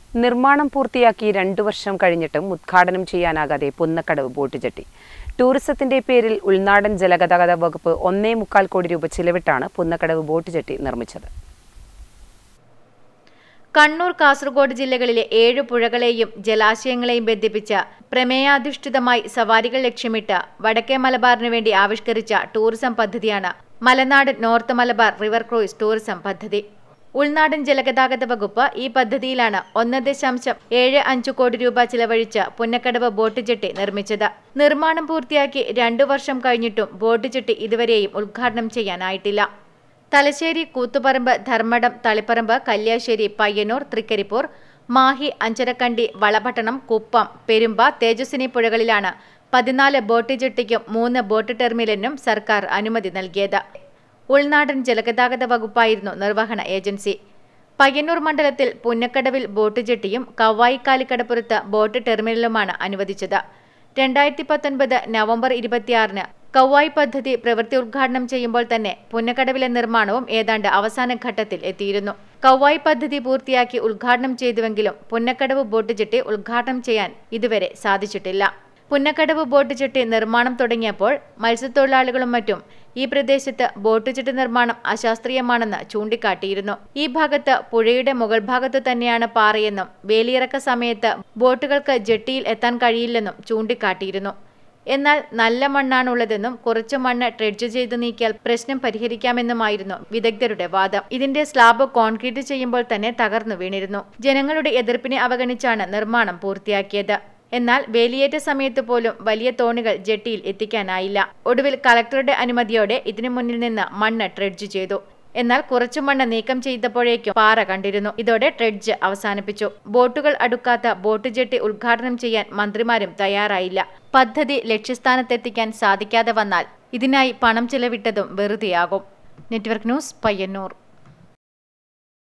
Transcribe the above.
നിർമ്മാണം പൂർത്തിയാക്കി രണ്ടു വർഷം കഴിഞ്ഞിട്ടും ഉദ്ഘാടനം ചെയ്യാനാകാതെ പുന്നക്കടവ് ബോട്ട് ജെട്ടി ടൂറിസത്തിന്റെ പേരിൽ ഉൾനാടൻ ജലഗതാഗത വകുപ്പ് ഒന്നേ മുക്കാൽ കോടി രൂപ ചിലവിട്ടാണ് പുന്നക്കടവ് ബോട്ട് ജെട്ടി നിർമ്മിച്ചത് കണ്ണൂർ കാസർഗോഡ് ജില്ലകളിലെ ഏഴ് പുഴകളെയും ജലാശയങ്ങളെയും ബന്ധിപ്പിച്ച പ്രമേയാധിഷ്ഠിതമായി സവാരികൾ ലക്ഷ്യമിട്ട് വടക്കേ മലബാറിനു വേണ്ടി ആവിഷ്കരിച്ച ടൂറിസം പദ്ധതിയാണ് Malanad north Malabar river cruise tourism പദ്ധതി ഉൾനാടൻ ജലഗതാഗത വകുപ്പ് ഈ പദ്ധതിയിലാണ് ഒന്ന് ദശാംശം ഏഴ് അഞ്ച് കോടി രൂപ ചിലവഴിച്ച് പുന്നക്കടവ് ബോട്ട് ജെട്ടി നിർമ്മിച്ചത് നിർമ്മാണം പൂർത്തിയാക്കി രണ്ടു വർഷം കഴിഞ്ഞിട്ടും ബോട്ട് ജെട്ടി ഇതുവരെയും ഉദ്ഘാടനം ചെയ്യാനായിട്ടില്ല തലശ്ശേരി കൂത്തുപറമ്പ് ധർമ്മടം തളിപ്പറമ്പ് കല്യാശ്ശേരി പയ്യന്നൂർ തൃക്കരിപ്പൂർ മാഹി അഞ്ചരക്കണ്ടി വളപട്ടണം കുപ്പം പെരുമ്പ തേജസ്വിനി പുഴകളിലാണ് പതിനാല് ബോട്ട് ജെട്ടിക്കും മൂന്ന് ബോട്ട് ടെർമിനലിനും സർക്കാർ അനുമതി നൽകിയത് ഉൾനാടൻ ജലഗതാഗത വകുപ്പായിരുന്നു നിർവഹണ ഏജൻസി പയ്യന്നൂർ മണ്ഡലത്തിൽ പുന്നക്കടവിൽ ബോട്ട് ജെട്ടിയും കവായിക്കാലിക്കടപ്പുറത്ത് ബോട്ട് ടെർമിനലുമാണ് അനുവദിച്ചത് രണ്ടായിരത്തി പത്തൊൻപത് നവംബർ ഇരുപത്തിയാറിന് കൗവായ് പദ്ധതി പ്രവൃത്തി ഉദ്ഘാടനം ചെയ്യുമ്പോൾ തന്നെ പുന്നക്കടവിലെ നിർമ്മാണവും ഏതാണ്ട് അവസാന ഘട്ടത്തിൽ എത്തിയിരുന്നു കൗവായ് പദ്ധതി പൂർത്തിയാക്കി ഉദ്ഘാടനം ചെയ്തുവെങ്കിലും പുന്നക്കടവ് ബോട്ട് ജെട്ടി ഉദ്ഘാടനം ചെയ്യാൻ ഇതുവരെ സാധിച്ചിട്ടില്ല പുന്നക്കടവ് ബോട്ട് ജെട്ടി നിർമ്മാണം തുടങ്ങിയപ്പോൾ മത്സ്യത്തൊഴിലാളികളും മറ്റും ഈ പ്രദേശത്ത് ബോട്ട് ജെട്ടി നിർമ്മാണം അശാസ്ത്രീയമാണെന്ന് ചൂണ്ടിക്കാട്ടിയിരുന്നു ഈ ഭാഗത്ത് പുഴയുടെ മുകൾ ഭാഗത്ത് തന്നെയാണ് പാറയെന്നും വേലിയിറക്ക സമയത്ത് ബോട്ടുകൾക്ക് ജെട്ടിയിൽ എത്താൻ കഴിയില്ലെന്നും ചൂണ്ടിക്കാട്ടിയിരുന്നു എന്നാൽ നല്ല മണ്ണാണുള്ളതെന്നും കുറച്ച് മണ്ണ് ട്രെഡ്ജ് ചെയ്ത് നീക്കിയാൽ പ്രശ്നം പരിഹരിക്കാമെന്നുമായിരുന്നു വിദഗ്ധരുടെ വാദം ഇതിന്റെ സ്ലാബ് കോൺക്രീറ്റ് ചെയ്യുമ്പോൾ തന്നെ തകർന്നു വീണിരുന്നു ജനങ്ങളുടെ എതിർപ്പിനെ അവഗണിച്ചാണ് നിർമ്മാണം പൂർത്തിയാക്കിയത് എന്നാൽ വേലിയേറ്റ സമയത്ത് പോലും വലിയ തോണികൾ ജെട്ടിയിൽ എത്തിക്കാനായില്ല ഒടുവിൽ കളക്ടറുടെ അനുമതിയോടെ ഇതിനു മുന്നിൽ നിന്ന് മണ്ണ് ട്രെഡ്ജ് ചെയ്തു എന്നാൽ കുറച്ചു മണ്ണ് നീക്കം ചെയ്തപ്പോഴേക്കും പാറ കണ്ടിരുന്നു ഇതോടെ ട്രെഡ്ജ് അവസാനിപ്പിച്ചു ബോട്ടുകൾ അടുക്കാത്ത ബോട്ട് ജെട്ടി ഉദ്ഘാടനം ചെയ്യാൻ മന്ത്രിമാരും തയ്യാറായില്ല പദ്ധതി ലക്ഷ്യസ്ഥാനത്തെത്തിക്കാൻ സാധിക്കാതെ വന്നാൽ ഇതിനായി പണം ചെലവിട്ടതും വെറുതെയാകും നെറ്റ്വർക്ക് ന്യൂസ് പയ്യന്നൂർ